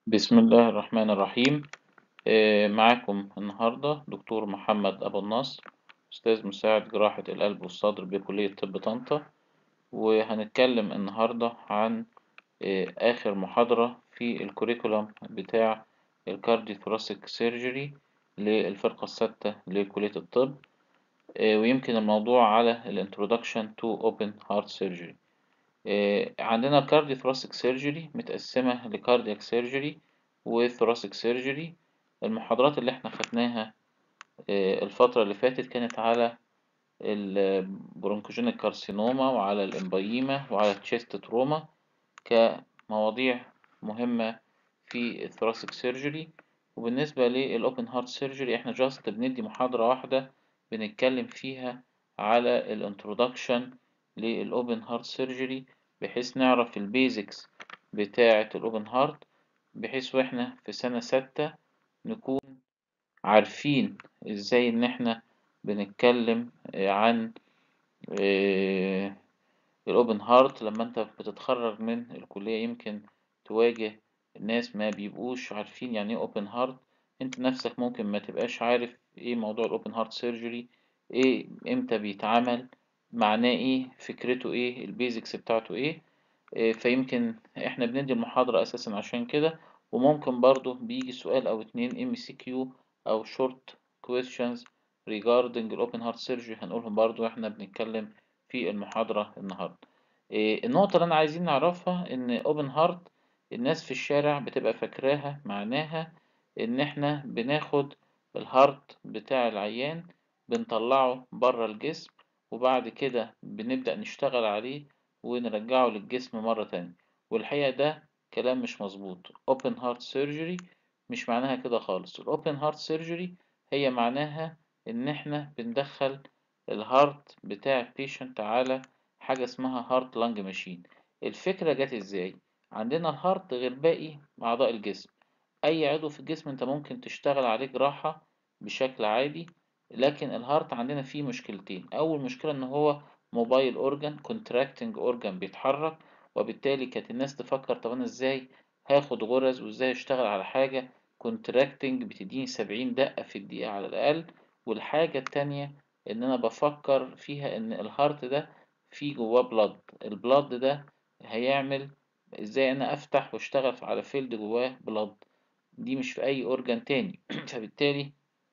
بسم الله الرحمن الرحيم آه، معاكم النهاردة دكتور محمد أبو النصر أستاذ مساعد جراحة القلب والصدر بكلية طب طنطا وهنتكلم النهاردة عن آه، آخر محاضرة في الكوريكولم بتاع الكارديوثوراسيك سيرجري للفرقة السادسة لكلية الطب آه، ويمكن الموضوع على الانترودكشن تو اوبن هارت سيرجري عندنا الكارديوثوراسيك سيرجري متقسمة لكاردياك سيرجري وثوراسيك سيرجري المحاضرات اللي احنا خدناها آه، الفترة اللي فاتت كانت على البرونكوجينيك كارسينوما وعلى الإمبايما وعلى التشيست تروما كمواضيع مهمة في الثوراسيك سيرجري وبالنسبة للأوبن هارت سيرجري احنا جاست بندي محاضرة واحدة بنتكلم فيها على الانترودكشن للأوبن هارت سيرجري بحيث نعرف البيزكس بتاعة الأوبن هارت بحيث واحنا في سنة ستة نكون عارفين ازاي ان احنا بنتكلم عن الاوبن هارت لما انت بتتخرج من الكلية يمكن تواجه ناس ما بيبقوش عارفين يعني ايه اوبن هارت انت نفسك ممكن ما تبقاش عارف ايه موضوع الاوبن هارت سيرجري ايه امتى بيتعمل معناه ايه فكرته ايه البيزكس بتاعته ايه فيمكن احنا بندي المحاضرة اساسا عشان كده وممكن برضو بيجي سؤال او اتنين ام سي كيو او short questions regarding الاوبن هارت سيرجري هنقولهم برضو احنا بنتكلم في المحاضرة النهاردة النقطة اللي انا عايزين نعرفها ان اوبن هارت الناس في الشارع بتبقى فاكراها معناها ان احنا بناخد الهارت بتاع العيان بنطلعه بره الجسم وبعد كده بنبدأ نشتغل عليه ونرجعه للجسم مرة تانية والحقيقة ده كلام مش مظبوط open heart surgery مش معناها كده خالص الاوبن هارت سيرجري هي معناها ان احنا بندخل الهارت بتاع البيشنت على حاجة اسمها هارت لانج ماشين الفكرة جت ازاي عندنا الهارت غير باقي اعضاء الجسم اي عضو في الجسم انت ممكن تشتغل عليه جراحة بشكل عادي لكن الهارت عندنا فيه مشكلتين اول مشكلة ان هو موبايل اورجان كونتراكتنج اورجان بيتحرك وبالتالي كانت الناس تفكر طب انا ازاي هاخد غرز وازاي اشتغل على حاجة كونتراكتنج بتديني سبعين دقة في الدقيقة على الأقل والحاجة التانية إن أنا بفكر فيها إن الهارت ده فيه جواه بلاد البلاد ده هيعمل إزاي أنا أفتح وأشتغل على فيلد جواه بلاد دي مش في أي أورجان تاني فبالتالي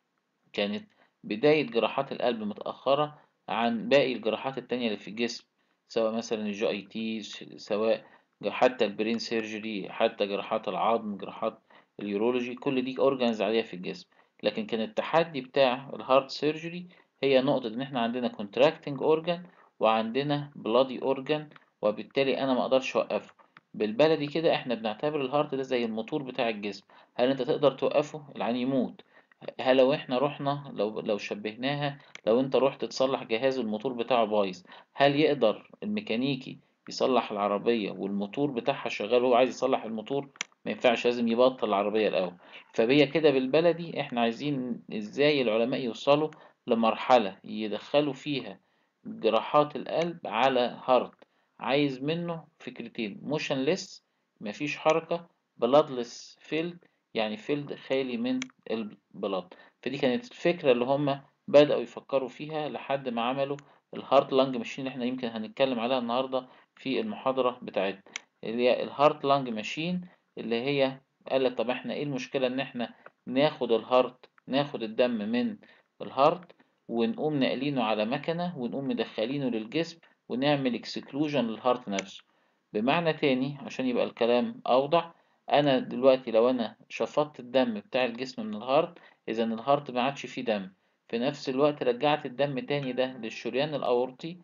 كانت بداية جراحات القلب متأخرة عن باقي الجراحات التانية اللي في الجسم سواء مثلا الجي اي تي سواء حتى البرين سيرجري حتى جراحات العظم جراحات اليورولوجي كل دي اورجانز عادية في الجسم لكن كان التحدي بتاع الهارت سيرجري هي نقطة ان احنا عندنا contracting اورجان وعندنا بلادي اورجان وبالتالي انا ما اقدرش اوقفه بالبلدي كده احنا بنعتبر الهارت ده زي الموتور بتاع الجسم هل انت تقدر توقفه العين يموت هل لو احنا رحنا لو لو شبهناها لو انت رحت تصلح جهاز الموتور بتاعه بايظ هل يقدر الميكانيكي يصلح العربية والموتور بتاعها شغال وهو عايز يصلح الموتور ما ينفعش لازم يبطل العربية الأول فهي كده بالبلدي احنا عايزين ازاي العلماء يوصلوا لمرحلة يدخلوا فيها جراحات القلب على هارت عايز منه فكرتين موشنلس مفيش حركة بلادلس فيلد يعني فيلد خالي من البلاد فدي كانت الفكرة اللي هم بدأوا يفكروا فيها لحد ما عملوا الهارت لانج ماشين اللي احنا يمكن هنتكلم عليها النهاردة في المحاضرة بتاعتنا اللي هي الهارت لانج ماشين اللي هي قال لك طب احنا ايه المشكلة ان احنا ناخد الهارت ناخد الدم من الهارت ونقوم نقلينه على مكنة ونقوم مدخلينه للجسم ونعمل اكسكلوجن للهارت نفسه بمعنى تاني عشان يبقى الكلام أوضح أنا دلوقتي لو أنا شفطت الدم بتاع الجسم من الهارت إذا الهارت ما عادش فيه دم في نفس الوقت رجعت الدم تاني ده للشريان الأورطي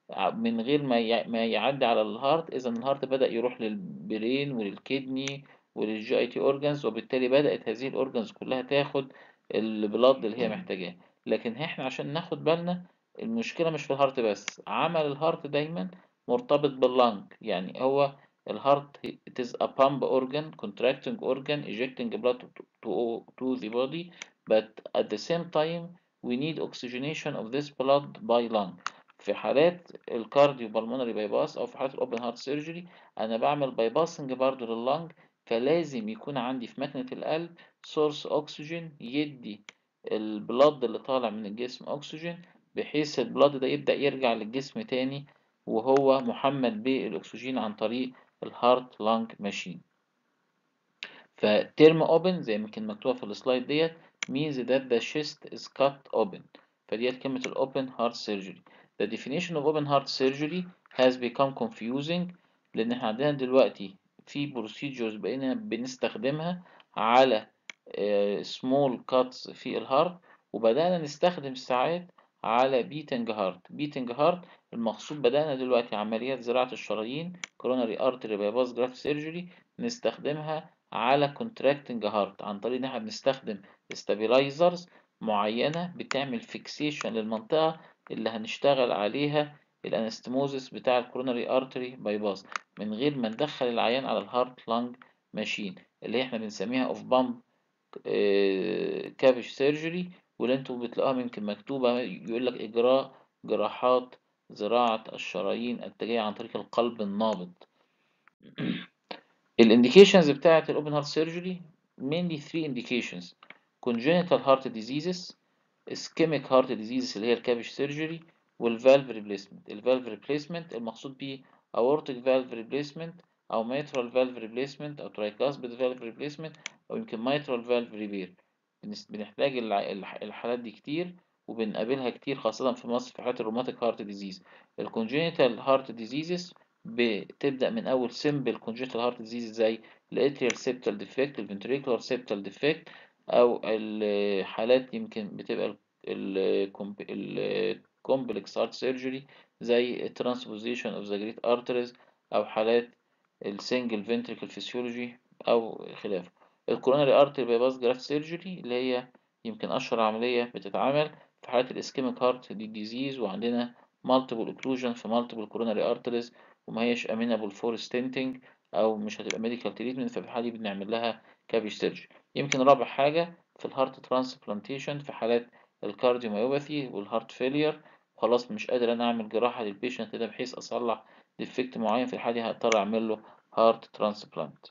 من غير ما ما يعدي على الهارت إذا الهارت بدأ يروح للبرين وللكدني وللجي اي تي اورجانز وبالتالي بدأت هذه الاورجانز كلها تاخد البلاد اللي هي محتاجاه لكن احنا عشان ناخد بالنا المشكلة مش في الهارت بس عمل الهارت دايما مرتبط باللنج يعني هو الهارت it is a pump organ contracting organ ejecting blood to, to the body but at the same time we need oxygenation of this blood by lung في حالات الكارديو بالمونري باي باس او في حالات الاوبن هارت سيرجري انا بعمل باي باسنج برضه لللنج فلازم يكون عندي في مكنة القلب سورس أكسجين يدي البلد اللي طالع من الجسم أكسجين بحيث البلد ده يبدأ يرجع للجسم تاني وهو محمل بالأكسجين عن طريق الهارت لانج ماشين فترم open زي ما كان مكتوبة في السلايد ديت means that the chest is cut open فديت كلمة ال open heart surgery the definition of open heart surgery has become confusing لأن احنا عندنا دلوقتي في procedures بقينا بنستخدمها على small cuts في الهارت وبدأنا نستخدم ساعات على beating heart beating heart المقصود بدأنا دلوقتي عمليات زراعة الشرايين coronary artery bypass graft surgery نستخدمها على contracting heart عن طريق ان احنا بنستخدم stabilizers معينة بتعمل fixation للمنطقة اللي هنشتغل عليها الانستموزس بتاع الكوروناري ارتري بايباس من غير ما ندخل العيان على الهارت لانج ماشين اللي احنا بنسميها اوف بامب كافش سيرجري واللي انتوا بتلاقوها يمكن مكتوبة يقول لك اجراء جراحات زراعة الشرايين التاجية عن طريق القلب النابض الانديكيشنز بتاعة الاوبن هارت سيرجري mainly three indications congenital heart diseases ischemic heart diseases اللي هي الكابش سيرجري والفالف ريبليسمنت الفالف ريبليسمنت المقصود بيه aortic valve replacement او mitral valve replacement او tricuspid valve replacement او يمكن mitral valve repair بنحتاج الحالات دي كتير وبنقابلها كتير خاصة في مصر في حالات الروماتيك هارت ديزيز الكونجينيتال هارت ديزيزز بتبدأ من أول simple congenital heart disease زي الاتريال septal defect الventricular septal defect أو الحالات يمكن بتبقى الكومبلكس هارت سيرجري زي transposition of the great arteries أو حالات السنجل ventricle physiology أو خلافه الكوروناري ارتري بايباس جرافت سيرجري اللي هي يمكن أشهر عملية بتتعمل في حالة الاسكيميك هارت دي ديزيز وعندنا multiple occlusion في multiple coronary arteries وما هيش amenable for stenting أو مش هتبقى medical treatment ففي الحالة دي بنعمل لها كابج سيرجري يمكن رابع حاجة في الهارت ترانسبلانتيشن في حالات الكارديوميوباثي والهارت فيلير خلاص مش قادر انا اعمل جراحة للبيشنت ده بحيث اصلح ديفكت معين في الحالة دي هضطر اعمل له هارت ترانسبلانت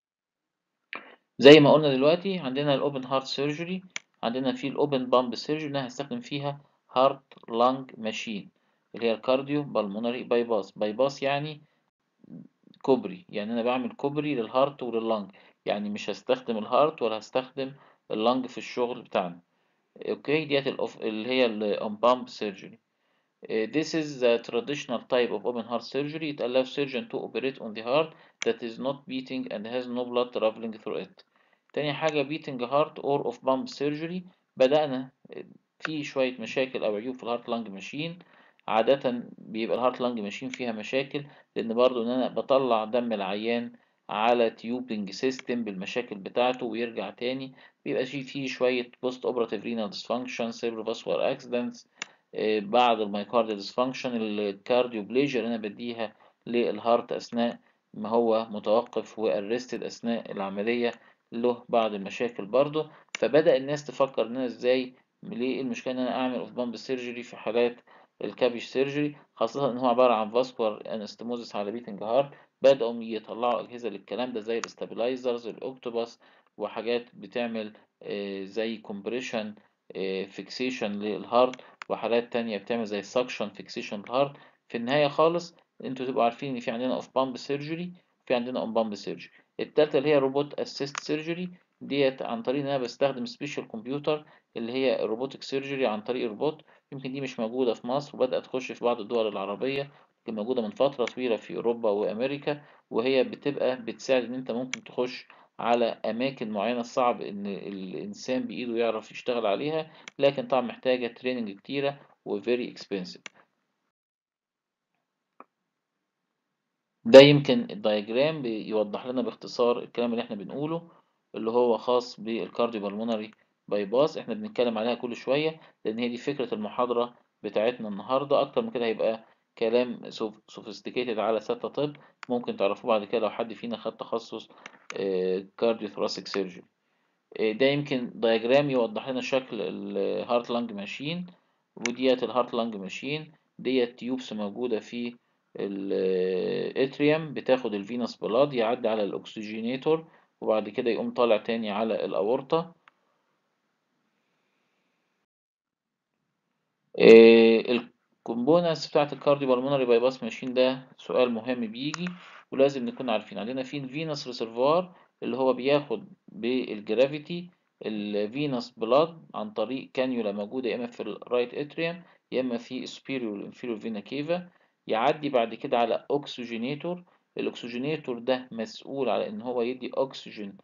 زي ما قلنا دلوقتي عندنا الاوبن هارت سيرجري عندنا في الاوبن بامب سيرجري اللي هنستخدم فيها هارت لانج ماشين اللي هي الكارديو بالمونري بايباس بايباس يعني كوبري يعني انا بعمل كوبري للهارت ولللنج يعني مش هستخدم الهارت ولا هستخدم اللنج في الشغل بتاعنا اوكي ديت اللي هي الاون بامب سيرجري This is the traditional type of open heart surgery. It allows surgeon to operate on the heart that is not beating and has no blood traveling through it. تاني حاجة beating heart or of pump surgery بدأنا في شوية مشاكل أو عيوب في الهارت لانج ماشين عادة بيبقى الهارت لانج ماشين فيها مشاكل لأن برضو إن أنا بطلع دم العيان على تيوبنج سيستم بالمشاكل بتاعته ويرجع تاني بيبقى فيه فيه شوية بوست اوبراتيف رينال ديسفانكشن سيرفاسكولار اكسيدنتس بعد المايكارديال ديسفانكشن الكارديو بليجر انا بديها للهارت اثناء ما هو متوقف وارستد اثناء العمليه له بعض المشاكل برضه فبدا الناس تفكر ان انا ازاي ليه المشكله ان انا اعمل اوف بامب سيرجري في حالات الكابيش سيرجري خاصه ان هو عباره عن فاسكولار انستموزس على بيتنج هارت بداوا يطلعوا اجهزه للكلام ده زي الاستابلايزرز الاوكتوباس وحاجات بتعمل زي كومبريشن فيكسيشن للهارت وحالات تانية بتعمل زي سكشن فيكسيشن للهارت في النهاية خالص انتوا تبقوا عارفين ان في عندنا اوف بامب سيرجري وفي عندنا اون بامب سيرجري التالتة اللي هي روبوت اسيست سيرجري ديت عن طريق ان انا بستخدم سبيشال كمبيوتر اللي هي الروبوتك سيرجري عن طريق الروبوت يمكن دي مش موجودة في مصر وبدأت تخش في بعض الدول العربية كانت موجودة من فترة طويلة في أوروبا وأمريكا وهي بتبقى بتساعد إن أنت ممكن تخش على أماكن معينة صعب إن الإنسان بإيده يعرف يشتغل عليها لكن طبعا محتاجة تريننج كتيرة و very expensive ده يمكن الدايجرام بيوضح لنا باختصار الكلام اللي احنا بنقوله اللي هو خاص بالكارديو بالمونري بايباس احنا بنتكلم عليها كل شوية لأن هي دي فكرة المحاضرة بتاعتنا النهاردة أكتر من كده هيبقى كلام سوفيستيكيتد على ستة طب ممكن تعرفوه بعد كده لو حد فينا خد تخصص كارديو ثوراسيك سيرجري ده يمكن دايجرام يوضح لنا شكل الهارت لانج ماشين وديت الهارت لانج ماشين ديت تيوبس موجودة في الاتريوم بتاخد الفينوس بلاد يعدي على الاكسجينيتور وبعد كده يقوم طالع تاني على الأورطة الكومبوننتس بتاعت الكارديو بالمونري باي باس ماشين ده سؤال مهم بيجي ولازم نكون عارفين عندنا في الفينوس ريسيرفوار اللي هو بياخد بالجرافيتي الفينوس بلاد عن طريق كانيولا موجودة يا إما في الرايت اتريوم يا إما في superior والانفيريور فينا كيفا يعدي بعد كده على أكسجينيتور الأكسجينيتور ده مسؤول على إن هو يدي أكسجين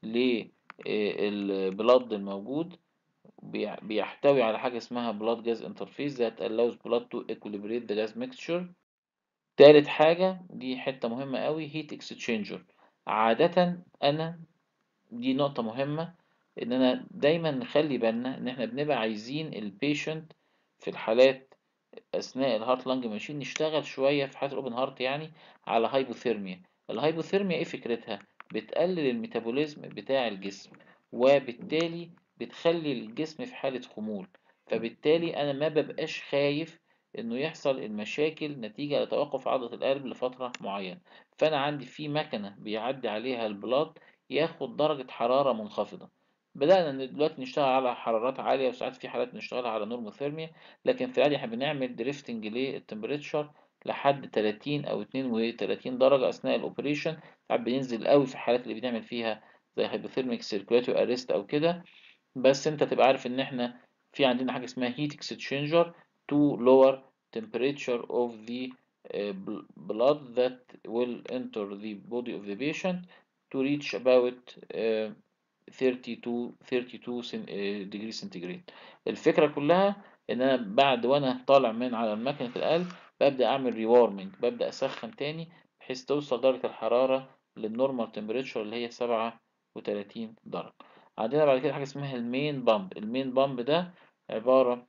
للبلاد الموجود بيحتوي على حاجة اسمها blood gas interface that allows blood to equilibrate the gas mixture تالت حاجة دي حتة مهمة قوي heat exchanger عادة أنا دي نقطة مهمة إن أنا دايما نخلي بالنا إن إحنا بنبقى عايزين البيشنت في الحالات أثناء الهارت لانج ماشين نشتغل شوية في حالة الأوبن هارت يعني على هايبوثيرميا الهايبوثيرميا إيه فكرتها؟ بتقلل الميتابوليزم بتاع الجسم وبالتالي بتخلي الجسم في حالة خمول فبالتالي أنا ما ببقاش خايف إنه يحصل المشاكل نتيجة لتوقف عضلة القلب لفترة معينة فأنا عندي في مكنة بيعدي عليها البلاد ياخد درجة حرارة منخفضة بدأنا دلوقتي نشتغل على حرارات عالية وساعات في حالات نشتغل على نورموثيرميا لكن في العادي احنا بنعمل دريفتنج للتمبريتشر لحد 30 أو 32 درجة أثناء الأوبريشن ساعات بينزل قوي في الحالات اللي بنعمل فيها زي هايبوثيرميك سيركولاتوري أريست أو كده بس انت تبقى عارف ان احنا في عندنا حاجة اسمها heat exchanger to lower temperature of the uh, blood that will enter the body of the patient to reach about uh, 30 to 32 degree centigrade الفكرة كلها ان انا بعد وانا طالع من على ماكينة القلب ببدأ اعمل ريوارمنج ببدأ اسخن تاني بحيث توصل درجة الحرارة للنورمال تمبريتشر اللي هي 37 درجة عندنا بعد كده حاجة اسمها المين بامب المين بامب ده عبارة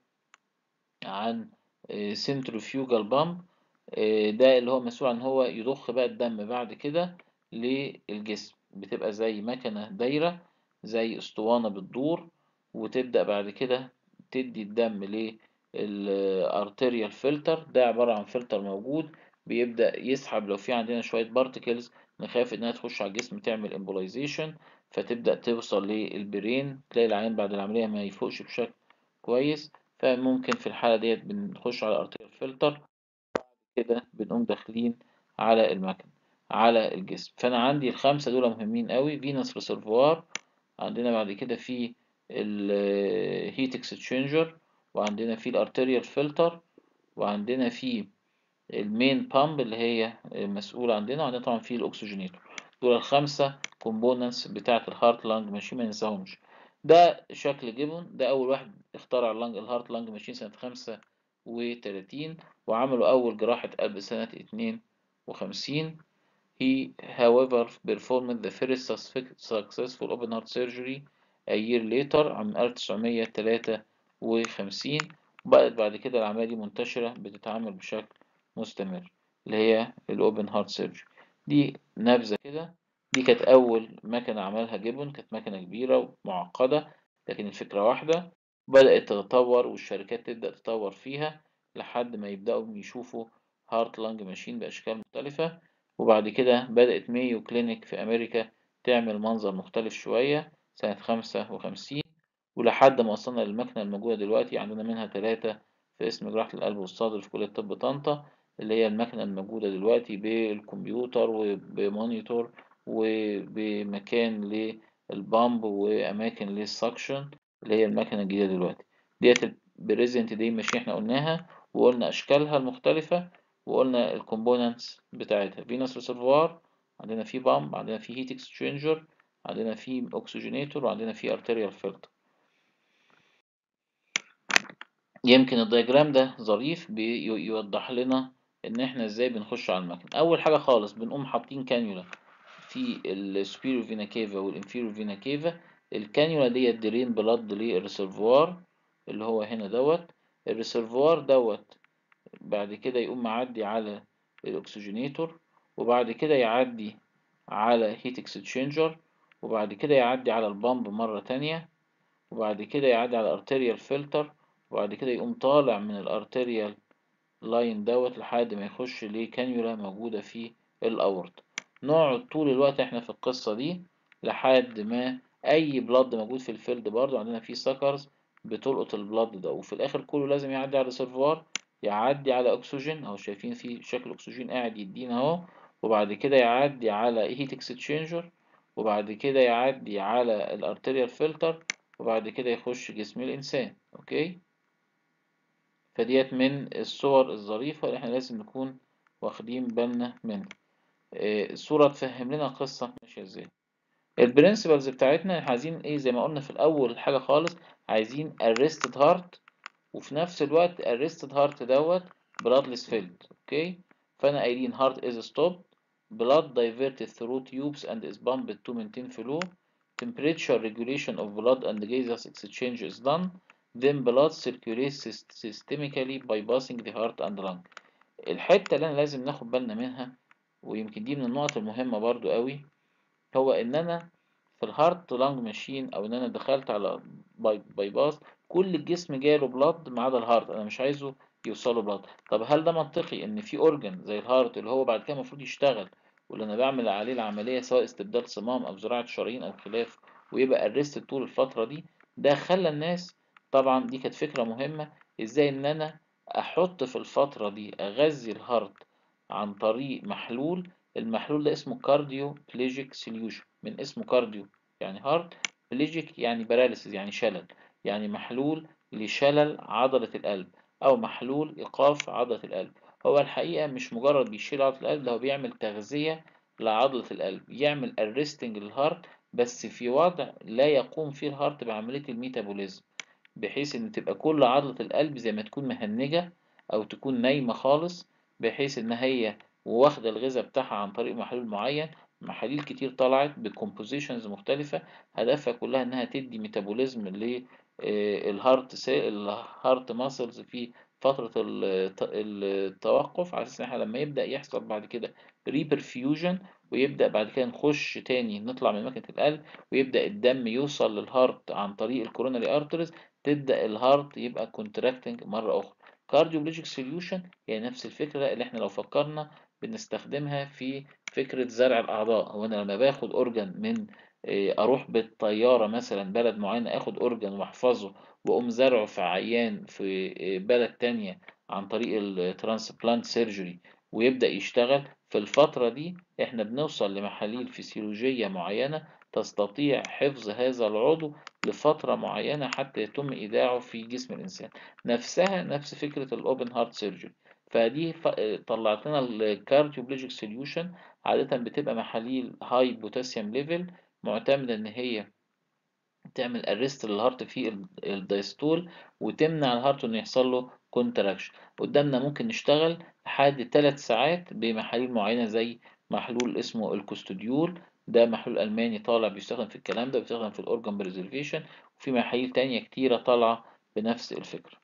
عن سنترفيوجال بامب ده اللي هو مسؤول عن هو يضخ بقى الدم بعد كده للجسم بتبقى زي مكنة دايرة زي اسطوانة بتدور وتبدأ بعد كده تدي الدم للارتيريال فلتر ده عبارة عن فلتر موجود بيبدأ يسحب لو في عندنا شوية بارتكلز نخاف انها تخش على الجسم تعمل امبولايزيشن فتبدأ توصل للبرين تلاقي العيان بعد العملية ما يفوقش بشكل كويس فممكن في الحالة ديت بنخش على ارتيريال فلتر كده بنقوم داخلين على المكن على الجسم فانا عندي الخمسة دول مهمين قوي فينوس ريسيرفوار عندنا بعد كده في الهيت اكسشينجر وعندنا في الارتيريال فلتر وعندنا في المين بامب اللي هي مسؤولة عندنا وعندنا طبعا في الاكسجينيتور دول الخمسة كومبوننتس بتاعة الهارت لانج ماشين ما ننساهمش ده شكل جيبون ده أول واحد اخترع اللانج الهارت لانج ماشين سنة خمسة وتلاتين وعملوا أول جراحة قلب سنة اتنين وخمسين He however performed the first successful open heart surgery a year later عام 1953 وبقت بعد كده العملية دي منتشرة بتتعمل بشكل مستمر اللي هي الأوبن هارت سيرجري دي نبذة كده دي كانت أول مكنة عملها جيبون كانت مكنة كبيرة ومعقدة لكن الفكرة واحدة بدأت تتطور والشركات تبدأ تطور فيها لحد ما يبدأوا يشوفوا هارت لانج ماشين بأشكال مختلفة وبعد كده بدأت مايو كلينيك في أمريكا تعمل منظر مختلف شوية سنة خمسة وخمسين ولحد ما وصلنا للمكنة الموجودة دلوقتي عندنا منها ثلاثة في اسم جراحة القلب والصدر في كلية طب طنطا اللي هي المكنة الموجودة دلوقتي بالكمبيوتر وبمونيتور وبمكان للبامب وأماكن للسكشن اللي هي المكنة الجديدة دلوقتي ديت البريزنت دي ماشين احنا قلناها وقلنا أشكالها المختلفة وقلنا الكومبوننتس بتاعتها فينوس ريسيرفوار عندنا في بامب عندنا في هيت اكسشينجر عندنا في اوكسجينيتور وعندنا في ارتيريال فلتر يمكن الدياجرام ده ظريف بيوضح لنا ان احنا ازاي بنخش على المكنه اول حاجه خالص بنقوم حاطين كانيولا في السبيرو فينا كيفا والانفيرو فينا كيفا الكانيولا ديت درين بلاد للريسيرفوار اللي هو هنا دوت الريسيرفوار دوت بعد كده يقوم معدي على الاكسجينيتور وبعد كده يعدي على هيت اكسشينجر وبعد كده يعدي على البامب مرة تانية وبعد كده يعدي على الارتيريال فلتر وبعد كده يقوم طالع من الارتيريال لاين دوت لحد ما يخش لكانيولا موجودة في الاورط نقعد طول الوقت احنا في القصة دي لحد ما اي بلاد موجود في الفيلد برضو عندنا فيه سكرز بتلقط البلاد ده وفي الاخر كله لازم يعدي على الريسيرفوار يعدي على اكسجين اهو شايفين في شكل اكسجين قاعد يدينا اهو وبعد كده يعدي على هيت اكسشينجر وبعد كده يعدي على الارتريال فلتر وبعد كده يخش جسم الانسان اوكي فديت من الصور الظريفة اللي احنا لازم نكون واخدين بالنا منها آه، الصورة تفهم لنا القصة ماشية ازاي البرنسبلز بتاعتنا عايزين ايه زي ما قلنا في الاول حاجة خالص عايزين arrested heart وفي نفس الوقت arrested heart دوت bloodless filled اوكي فانا قايلين heart is stopped blood diverted through tubes and is pumped to maintain flow temperature regulation of blood and gaseous exchange is done then blood circulates systemically bypassing the heart and lung الحتة اللي انا لازم ناخد بالنا منها ويمكن دي من النقط المهمة برضو قوي هو ان انا في الهارت لانج ماشين او ان انا دخلت على باي, باي باس كل الجسم جاله بلاد ما عدا الهارت انا مش عايزه يوصله بلاد طب هل ده منطقي ان في اورجن زي الهارت اللي هو بعد كده المفروض يشتغل واللي انا بعمل عليه العمليه سواء استبدال صمام او زراعه شرايين او خلاف ويبقى ارست طول الفتره دي ده خلى الناس طبعا دي كانت فكره مهمه ازاي ان انا احط في الفتره دي اغذي الهارت عن طريق محلول المحلول ده اسمه كارديو بليجيك سوليوشن من اسمه كارديو يعني هارت بليجيك يعني باراليسيس يعني شلل يعني محلول لشلل عضلة القلب أو محلول إيقاف عضلة القلب هو الحقيقة مش مجرد بيشيل عضلة القلب ده هو بيعمل تغذية لعضلة القلب يعمل arresting للهارت بس في وضع لا يقوم فيه الهارت بعملية الميتابوليزم بحيث إن تبقى كل عضلة القلب زي ما تكون مهنجة أو تكون نايمة خالص بحيث إن هي واخدة الغذاء بتاعها عن طريق محلول معين محاليل كتير طلعت بكومبوزيشنز مختلفة هدفها كلها إنها تدي ميتابوليزم للهارت الهارت ماسلز في فترة التوقف على أساس إن إحنا لما يبدأ يحصل بعد كده ريبرفيوجن ويبدأ بعد كده نخش تاني نطلع من مكنة القلب ويبدأ الدم يوصل للهارت عن طريق الكوروناري ارترز تبدأ الهارت يبقى كونتراكتنج مرة أخرى كارديولوجيك سوليوشن هي نفس الفكرة اللي احنا لو فكرنا بنستخدمها في فكرة زرع الأعضاء هو أنا لما باخد أورجان من أروح بالطيارة مثلا بلد معين أخد أورجان وأحفظه وأقوم زرعه في عيان في بلد تانية عن طريق الترانسبلانت سيرجري ويبدأ يشتغل في الفترة دي احنا بنوصل لمحاليل فسيولوجية معينة تستطيع حفظ هذا العضو لفترة معينة حتى يتم إيداعه في جسم الإنسان نفسها نفس فكرة الأوبن هارت سيرجري فدي طلعت لنا الكارديوبلوجيك سوليوشن عادة بتبقى محاليل هاي بوتاسيوم ليفل معتمدة إن هي تعمل ارست للهارت في الدايستول وتمنع الهارت انه يحصل له كونتراكشن قدامنا ممكن نشتغل لحد 3 ساعات بمحاليل معينة زي محلول اسمه الكوستوديول ده محلول ألماني طالع بيستخدم في الكلام ده بيستخدم في الأورجان بريزرفيشن وفي محاليل تانية كتيرة طالعة بنفس الفكرة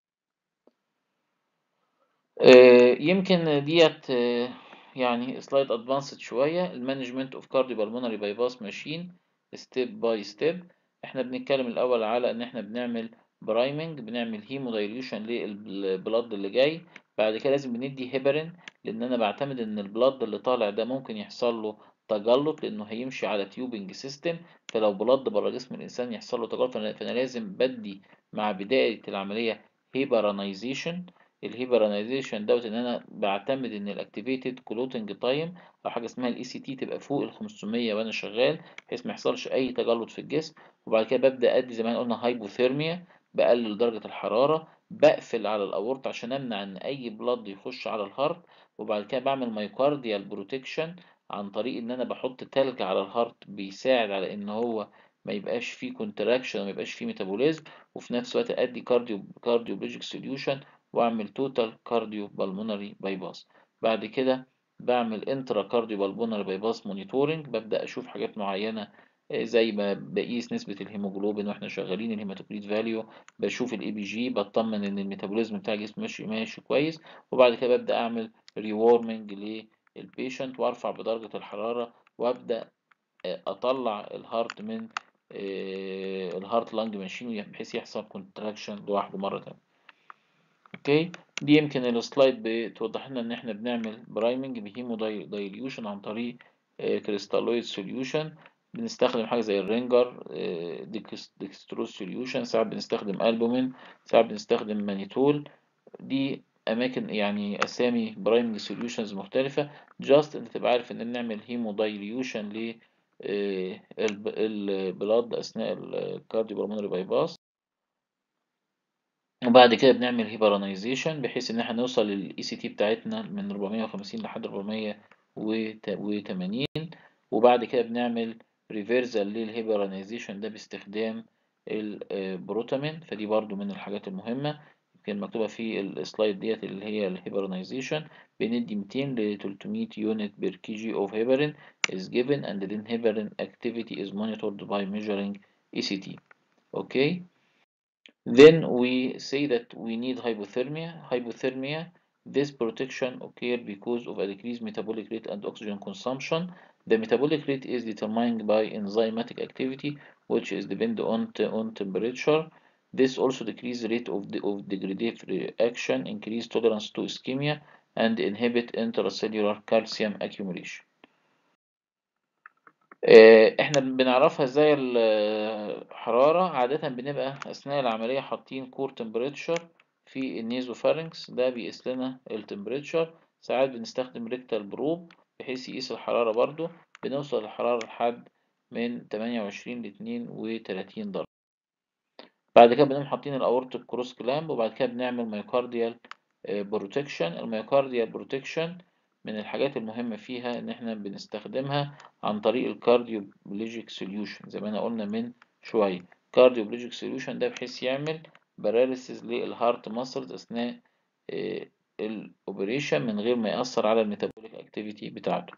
يمكن ديت يعني سلايد ادفانسد شوية المانجمنت اوف كارديو بالمونري باي باس ماشين ستيب باي ستيب احنا بنتكلم الاول على ان احنا بنعمل برايمنج بنعمل هيمو دايليوشن للبلاد اللي جاي بعد كده لازم بندي هيبرين لان انا بعتمد ان البلاد اللي طالع ده ممكن يحصل له تجلط لانه هيمشي على تيوبنج سيستم فلو بلاد بره جسم الانسان يحصل له تجلط فانا لازم بدي مع بداية العملية هيبرانيزيشن الهيبرانيزيشن دوت ان انا بعتمد ان الاكتيفيتد كلوتنج تايم او حاجه اسمها الاي سي تي تبقى فوق ال 500 وانا شغال بحيث ما يحصلش اي تجلط في الجسم وبعد كده ببدا ادي زي ما قلنا هايبوثيرميا بقلل درجه الحراره بقفل على الاورط عشان امنع ان اي بلاد يخش على الهارت وبعد كده بعمل مايوكارديال بروتكشن عن طريق ان انا بحط تلج على الهارت بيساعد على ان هو ما يبقاش فيه كونتراكشن وما يبقاش فيه ميتابوليزم وفي نفس الوقت ادي كارديو كارديولوجيك سوليوشن واعمل توتال كارديو بالمونري باي باس بعد كده بعمل انترا كارديو بالمونري باي باس مونيتورنج ببدا اشوف حاجات معينه زي ما بقيس نسبه الهيموجلوبين واحنا شغالين الهيماتوكريت فاليو بشوف الاي بي جي بطمن ان الميتابوليزم بتاع الجسم ماشي ماشي كويس وبعد كده ببدا اعمل ريورمنج للبيشنت وارفع بدرجه الحراره وابدا اطلع الهارت من الهارت لانج ماشين بحيث يحصل كونتراكشن لوحده مره تانية اوكي دي يمكن السلايد بتوضح لنا ان احنا بنعمل برايمنج بهيمو دايليوشن عن طريق كريستالويد سوليوشن بنستخدم حاجة زي الرينجر ديكستروز سوليوشن ساعات بنستخدم ألبومين ساعات بنستخدم مانيتول دي أماكن يعني أسامي برايمري سوليوشنز مختلفة جاست أنت تبقى عارف إن نعمل هيمو دايليوشن ل البلاد أثناء الكارديو بالمونري باي باس وبعد كده بنعمل هيبرانيزيشن بحيث ان احنا نوصل للاي سي تي بتاعتنا من 450 لحد 480 وبعد كده بنعمل ريفيرزال للهيبرانيزيشن ده باستخدام البروتامين فدي برضو من الحاجات المهمة يمكن مكتوبة في السلايد ديت اللي هي الهيبرانيزيشن بندي 200 ل 300 يونت بير كي جي اوف هيبرين is given and then heparin activity is monitored by measuring ECT okay Then we say that we need hypothermia. Hypothermia, this protection occur because of a decreased metabolic rate and oxygen consumption. The metabolic rate is determined by enzymatic activity, which is depend on, on temperature. This also decrease the rate of, the, of degradative reaction, increase tolerance to ischemia, and inhibit intracellular calcium accumulation. احنا بنعرفها ازاي الحرارة عادة بنبقى اثناء العملية حاطين كور تمبريتشر في النيزوفارنكس ده بيقيس لنا التمبريتشر ساعات بنستخدم ريكتال بروب بحيث يقيس الحرارة برضو بنوصل الحرارة لحد من 28 ل 32 درجة بعد كده بنقوم حاطين الاورتيك كروس كلامب وبعد كده بنعمل مايوكارديال بروتكشن المايوكارديال بروتكشن من الحاجات المهمة فيها إن إحنا بنستخدمها عن طريق الكارديوبلوجيك سوليوشن زي ما أنا قلنا من شوية كارديوبلوجيك سوليوشن ده بحيث يعمل باراليسيس للهارت ماسلز أثناء الأوبريشن من غير ما يأثر على الميتابوليك أكتيفيتي بتاعته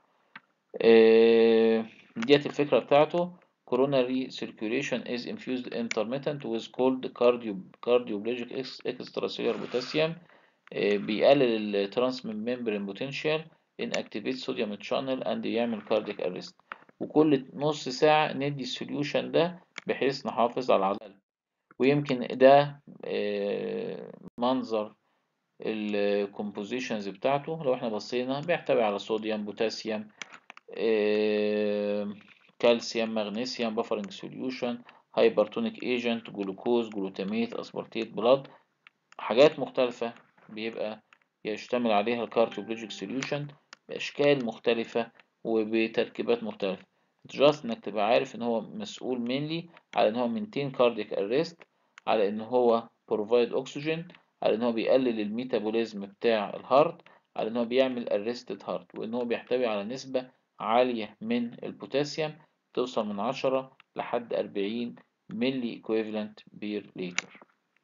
ديت الفكرة بتاعته coronary circulation is infused intermittent with cold cardio cardioplegic extracellular potassium بيقلل الترانس ممبرين بوتنشال inactivate sodium channel and يعمل cardiac arrest وكل نص ساعة ندي السوليوشن ده بحيث نحافظ على العضل ويمكن ده منظر الكومبوزيشنز بتاعته لو احنا بصينا بيحتوي على صوديوم بوتاسيوم كالسيوم مغنيسيوم بفرنج سوليوشن هايبرتونيك ايجنت جلوكوز جلوتاميت اسبرتيت بلاد حاجات مختلفة بيبقى يشتمل عليها الكارتوبلوجيك سوليوشن بأشكال مختلفة وبتركيبات مختلفة جاست انك تبقى عارف ان هو مسؤول mainly على ان هو maintain cardiac arrest على ان هو provide oxygen على ان هو بيقلل الميتابوليزم بتاع الهارت على ان هو بيعمل arrested heart وان هو بيحتوي على نسبة عالية من البوتاسيوم توصل من عشرة لحد أربعين ملي equivalent بير لتر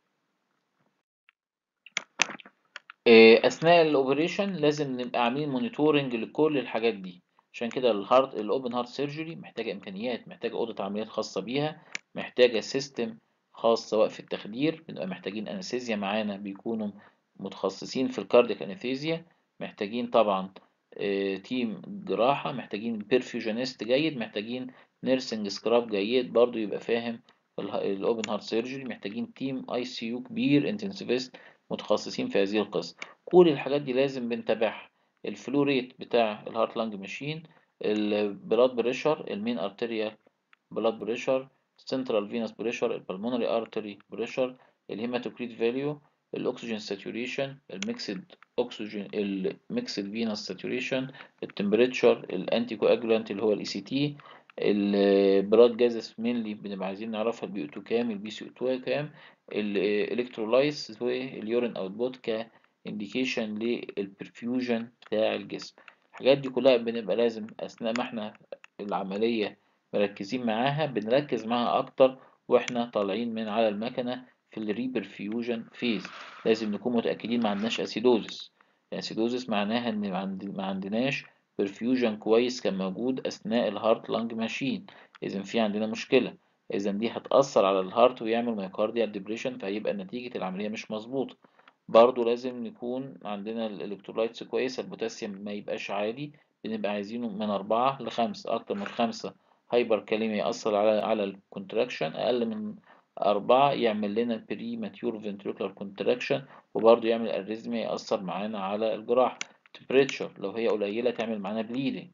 اثناء الاوبريشن لازم نبقى عاملين مونيتورنج لكل الحاجات دي عشان كده الهارت الاوبن هارت سيرجري محتاجه امكانيات محتاجه اوضه عمليات خاصه بيها محتاجه سيستم خاص سواء في التخدير بنبقى محتاجين انستيزيا معانا بيكونوا متخصصين في الكاردياك انستيزيا محتاجين طبعا تيم جراحه محتاجين بيرفيوجينيست جيد محتاجين نيرسنج سكراب جيد برضو يبقى فاهم الاوبن هارت سيرجري محتاجين تيم اي سي يو كبير انتنسيفيست متخصصين في هذه القصة كل الحاجات دي لازم بنتابعها الفلو ريت بتاع الهارت لانج ماشين البلاد بريشر المين ارتريال بلاد بريشر السنترال فينوس بريشر البلمونري ارتري بريشر الهيماتوكريت فاليو الاكسجين ساتوريشن الميكسد اكسجين الميكسد فينوس ساتوريشن التمبريتشر الانتي كواجولانت اللي هو الاي سي تي البلاد جازس مينلي بنبقى عايزين نعرفها البي او 2 كام البي سي او 2 كام الالكترولايتس واليورين اوتبوت كانديكيشن للبرفيوجن بتاع الجسم الحاجات دي كلها بنبقى لازم اثناء ما احنا العمليه مركزين معاها بنركز معاها اكتر واحنا طالعين من على المكنه في الريبرفيوجن فيز لازم نكون متاكدين ما عندناش اسيدوزس الاسيدوزس معناها ان ما عندناش برفيوجن كويس كان موجود اثناء الهارت لانج ماشين اذا في عندنا مشكله اذا دي هتاثر على الهارت ويعمل مايوكارديال ديبريشن فهيبقى نتيجه العمليه مش مظبوطه برضو لازم نكون عندنا الالكترولايتس كويسه البوتاسيوم ما يبقاش عالي بنبقى عايزينه من أربعة لخمسة أكتر من خمسة هايبر كاليميا يأثر على على الكونتراكشن أقل من أربعة يعمل لنا بري ماتيور فنتريكولار كونتراكشن وبرضه يعمل أريزميا يأثر معانا على الجراح temperature لو هي قليلة تعمل معانا bleeding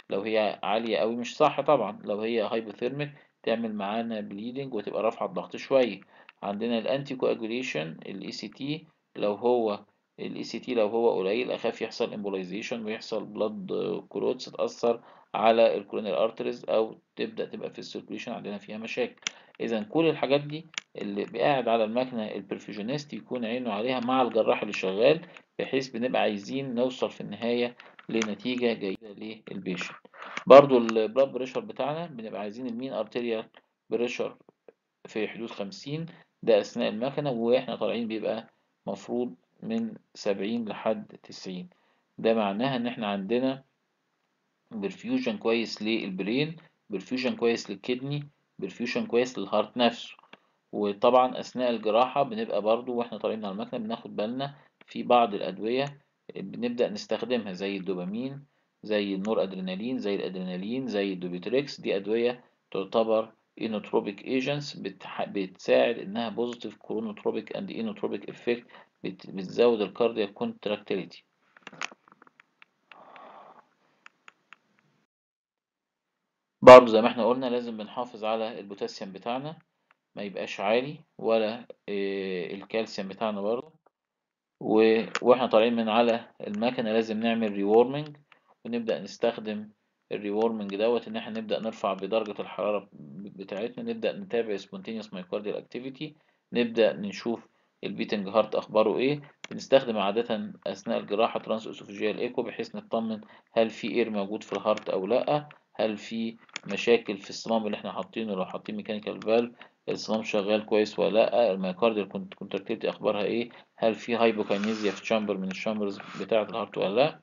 لو هي عالية قوي مش صح طبعا لو هي هايبوثيرميك تعمل معانا بليدنج وتبقى رافعة الضغط شوية عندنا الانتي كواجوليشن الاي سي تي لو هو الاي سي تي لو هو قليل اخاف يحصل امبولايزيشن ويحصل بلاد كلوتس تاثر على الكورونيال ارتريز او تبدا تبقى في السيركوليشن عندنا فيها مشاكل اذا كل الحاجات دي اللي قاعد على المكنه البرفيوجينيست يكون عينه عليها مع الجراح اللي شغال بحيث بنبقى عايزين نوصل في النهايه لنتيجه جيده للبيشنت برضو البلاد بريشر بتاعنا بنبقى عايزين المين ارتيريال بريشر في حدود خمسين ده أثناء المكنة وإحنا طالعين بيبقى مفروض من سبعين لحد تسعين ده معناها إن إحنا عندنا برفيوجن كويس للبرين برفيوجن كويس للكدني برفيوجن كويس للهارت نفسه وطبعا أثناء الجراحة بنبقى برضو وإحنا طالعين على المكنة بناخد بالنا في بعض الأدوية بنبدأ نستخدمها زي الدوبامين زي النور أدرينالين زي الأدرينالين زي الدوبيتريكس دي أدوية تعتبر انوتروبيك ايجنتس بتساعد انها بوزيتيف كرونوتروبيك اند انوتروبيك افكت بتزود الكاردياك كونتراكتيليتي برضه زي ما احنا قلنا لازم بنحافظ على البوتاسيوم بتاعنا ما يبقاش عالي ولا إيه الكالسيوم بتاعنا برضه واحنا طالعين من على المكنه لازم نعمل ريورمنج ونبدا نستخدم الريورمنج دوت ان احنا نبدا نرفع بدرجه الحراره بتاعتنا نبدا نتابع spontaneous myocardial activity نبدا نشوف البيتنج هارت اخباره ايه بنستخدم عاده اثناء الجراحه ترانس اسوفيجيال ايكو بحيث نطمن هل في اير موجود في الهارت او لا هل في مشاكل في الصمام اللي احنا حاطينه لو حاطين ميكانيكال فالف الصمام شغال كويس ولا لا الميوكارديال كونتراكتيليتي اخبارها ايه هل في هايبوكاينيزيا في تشامبر من الشامبرز بتاعه الهارت ولا لا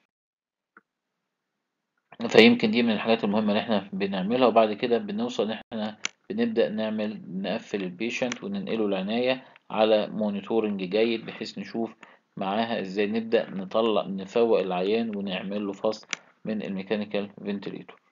فيمكن دي من الحاجات المهمة اللي احنا بنعملها وبعد كده بنوصل ان احنا بنبدأ نعمل نقفل البيشنت وننقله العناية على مونيتورنج جيد بحيث نشوف معاها ازاي نبدأ نطلع نفوق العيان ونعمل له فصل من الميكانيكال فنتليتور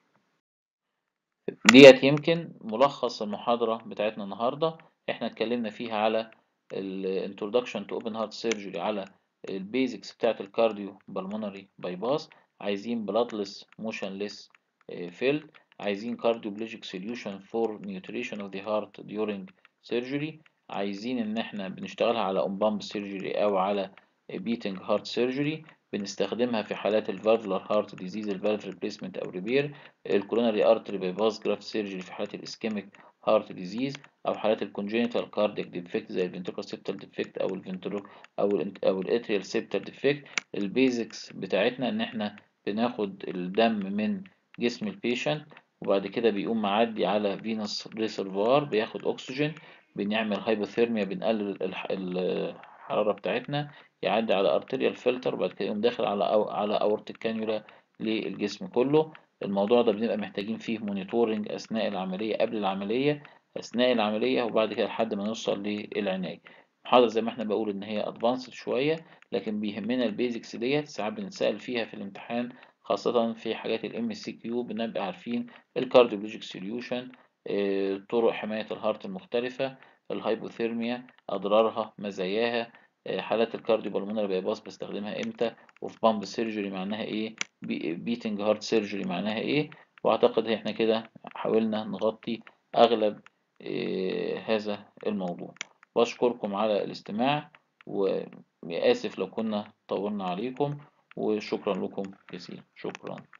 ديت يمكن ملخص المحاضرة بتاعتنا النهاردة احنا اتكلمنا فيها على الانترودكشن تو اوبن هارت سيرجري على البيزكس بتاعت الكارديو بالمونري بايباس عايزين bloodless motionless field عايزين cardioplegic solution for nutrition of the heart during surgery عايزين ان احنا بنشتغلها على on surgery او على beating heart surgery بنستخدمها في حالات الفالفولار هارت ديزيز الفالف ريبليسمنت او ريبير الكوروناري ارتري بايباس جرافت سيرجري في حالات الاسكيميك هارت ديزيز او حالات الكونجينيتال كاردياك ديفكت زي الفنتريكال سيبتال ديفكت او الفنترو او ال او الاتريال سيبتال ديفكت البيزكس بتاعتنا ان احنا بناخد الدم من جسم البيشنت وبعد كده بيقوم معدي على فينوس ريسرفوار بياخد اكسجين بنعمل هايبوثيرميا بنقلل الحرارة بتاعتنا يعدي على ارتريال فلتر وبعد كده يقوم داخل على أو على اورتيك كانيولا للجسم كله الموضوع ده بنبقى محتاجين فيه مونيتورنج اثناء العملية قبل العملية اثناء العملية وبعد كده لحد ما نوصل للعناية المحاضرة زي ما احنا بقول ان هي ادفانسد شوية لكن بيهمنا البيزكس ديت ساعات بنتسأل فيها في الامتحان خاصة في حاجات الام سي كيو بنبقى عارفين الكارديولوجيك سوليوشن طرق حماية الهارت المختلفة الهايبوثيرميا أضرارها مزاياها حالات الكارديو بالمونري بايباس بستخدمها امتى وفي بامب سيرجري معناها ايه بيتنج هارت سيرجري معناها ايه واعتقد احنا كده حاولنا نغطي اغلب إيه هذا الموضوع بشكركم على الاستماع وآسف لو كنا طولنا عليكم وشكرا لكم جزيلا شكرا